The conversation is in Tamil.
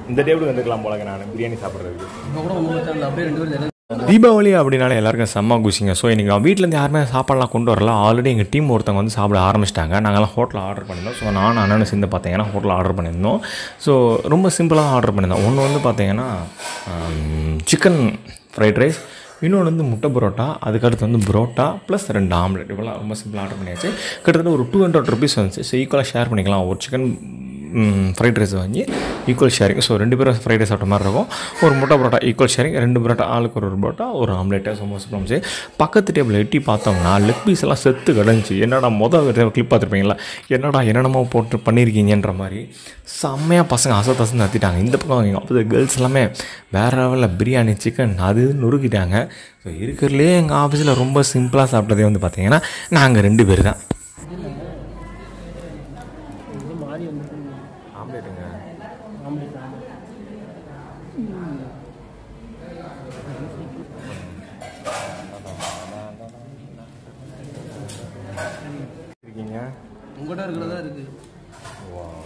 இந்த டேபிள் வந்துக்கலாம் போலங்க நான் பிரியாணி சாப்பிட்றதுக்கு இப்போ கூட ஒன்றும் பிரச்சனை இல்லை அப்படியே ரெண்டு பேரும் ஜெல- தீபாவளி அப்படின்னாலே எல்லாருக்கும் செம்ம குஷிங்க ஸோ இன்றைக்கி நான் வீட்டிலேருந்து யாருமே சாப்பாடுலாம் கொண்டு வரல ஆல்ரெடி எங்கள் டீம் ஒருத்தவங்க வந்து சாப்பிட ஆரம்பிச்சிட்டாங்க நாங்கள்லாம் ஹோட்டலில் ஆர்டர் பண்ணியிருந்தோம் ஸோ நான் அண்ணனும் சேர்ந்து பார்த்தீங்கன்னா ஹோட்டலில் ஆர்டர் பண்ணியிருந்தோம் ஸோ ரொம்ப சிம்பிளாக ஆர்டர் பண்ணியிருந்தோம் ஒன்று வந்து பார்த்தீங்கன்னா சிக்கன் ஃப்ரைட் ரைஸ் இன்னொன்று வந்து முட்டை பரோட்டா அதுக்கடுத்து வந்து புரோட்டா ப்ளஸ் ரெண்டு ஆம்லெட் இவ்வளோ ரொம்ப சிம்பிளாக ஆர்டர் பண்ணியாச்சு கிட்டத்தட்ட ஒரு டூ ஹண்ட்ரட் ருபீஸ் வந்துச்சு ஸோ ஈக்குவலாக ஷேர் பண்ணிக்கலாம் ஒரு சிக்கன் ஃப்ரைட் ரைஸ் வாங்கி ஈக்குவல் ஷேரிங் ஸோ ரெண்டு பேரும் ஃப்ரைட் ரைஸ் சாப்பிட்ட மாதிரி இருக்கும் ஒரு முட்டை பரோட்டா ஈக்குவல் ஷேரிங் ரெண்டு பரோட்டா ஆளுக்கு ஒரு ஒரு பரோட்டா ஒரு ஆம்லேட்டு சமோசா இருந்துச்சு பக்கத்து டேபிள் எட்டி பார்த்தோம்னா லெக் பீஸ் எல்லாம் செத்து கிடந்துச்சு என்னடா மொதல் கிளிப் பார்த்துருப்பீங்களா என்னடா என்னென்னமோ போட்டு பண்ணியிருக்கீங்கன்ற மாதிரி செம்மையாக பசங்க அசத்து அசந்து நத்திட்டாங்க இந்த பக்கம் எங்கள் ஆஃபீஸில் கேர்ள்ஸ் எல்லாமே வேறு லெவலில் பிரியாணி சிக்கன் அது நொறுக்கிட்டாங்க ஸோ இருக்கிறதுலே எங்கள் ஆஃபீஸில் ரொம்ப சிம்பிளாக சாப்பிட்டதே வந்து பார்த்தீங்கன்னா நாங்கள் ரெண்டு பேர் தான் ஆம்லேட்டுங்க இருக்கீங்க உங்கள்கிட்ட இருக்கிறதா இருக்குது